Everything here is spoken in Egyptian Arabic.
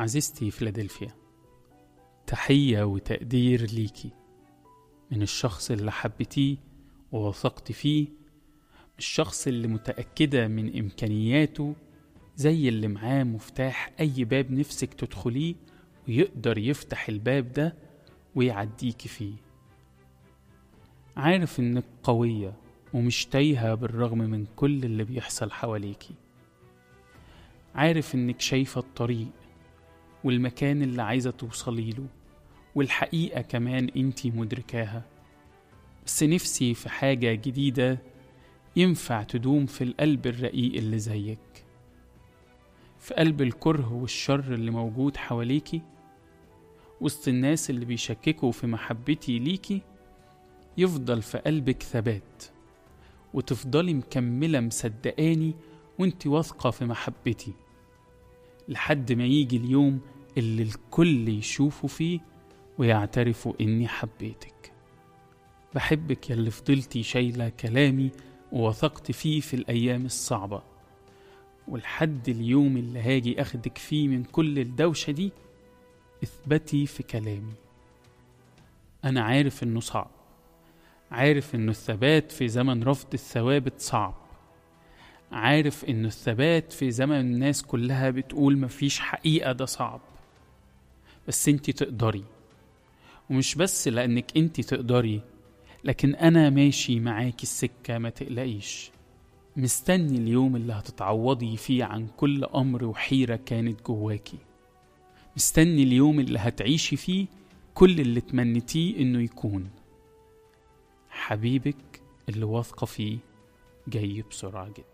عزيزتي فيلادلفيا تحية وتقدير ليكي من الشخص اللي حبيتيه ووثقت فيه الشخص اللي متأكدة من إمكانياته زي اللي معاه مفتاح أي باب نفسك تدخليه ويقدر يفتح الباب ده ويعديكي فيه عارف إنك قوية ومش تايهة بالرغم من كل اللي بيحصل حواليكي عارف إنك شايفة الطريق والمكان اللي عايزة توصلي له والحقيقة كمان انتي مدركاها بس نفسي في حاجة جديدة ينفع تدوم في القلب الرقيق اللي زيك في قلب الكره والشر اللي موجود حواليكي وسط الناس اللي بيشككوا في محبتي ليكي يفضل في قلبك ثبات وتفضلي مكملة مصدقاني وانت واثقة في محبتي لحد ما يجي اليوم اللي الكل يشوفوا فيه ويعترفوا إني حبيتك بحبك يلي فضلتي شايلة كلامي ووثقت فيه في الأيام الصعبة ولحد اليوم اللي هاجي أخدك فيه من كل الدوشة دي اثبتي في كلامي أنا عارف إنه صعب عارف إنه الثبات في زمن رفض الثوابت صعب عارف إنه الثبات في زمن الناس كلها بتقول مفيش حقيقة ده صعب بس انت تقدري ومش بس لأنك انت تقدري لكن أنا ماشي معاكي السكة ما تقلقيش مستني اليوم اللي هتتعوضي فيه عن كل أمر وحيرة كانت جواكي مستني اليوم اللي هتعيشي فيه كل اللي تمنيتيه إنه يكون حبيبك اللي واثقة فيه جاي بسرعة جدا